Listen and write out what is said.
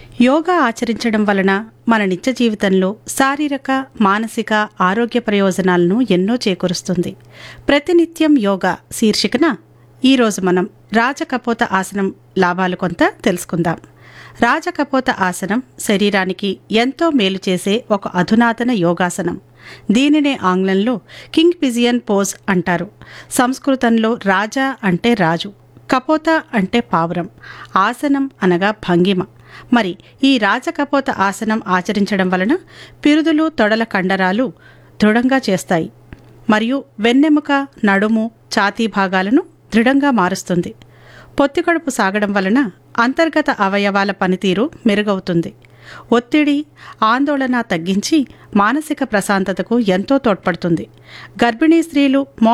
యోగా ఆచరించడం వలన మన నిత్య జీవితంలో శారీరక మానసిక ఆరోగ్య ప్రయోజనాలను ఎన్నో చేకూరుస్తుంది ప్రతినిత్యం యోగా శీర్షికన ఈరోజు మనం రాజకపోత ఆసనం లాభాలు కొంత తెలుసుకుందాం రాజకపోత ఆసనం శరీరానికి ఎంతో మేలు చేసే ఒక అధునాతన యోగాసనం దీనినే ఆంగ్లంలో కింగ్ పిజియన్ పోజ్ అంటారు సంస్కృతంలో రాజా అంటే రాజు కపోత అంటే పావురం ఆసనం అనగా భంగిమ మరి ఈ రాజకపోత ఆసనం ఆచరించడం వలన పిరుదులు తొడల కండరాలు దృఢంగా చేస్తాయి మరియు వెన్నెముక నడుము ఛాతీ భాగాలను దృఢంగా మారుస్తుంది పొత్తికడుపు సాగడం వలన అంతర్గత అవయవాల పనితీరు మెరుగవుతుంది ఒత్తిడి ఆందోళన తగ్గించి మానసిక ప్రశాంతతకు ఎంతో తోడ్పడుతుంది గర్భిణీ స్త్రీలు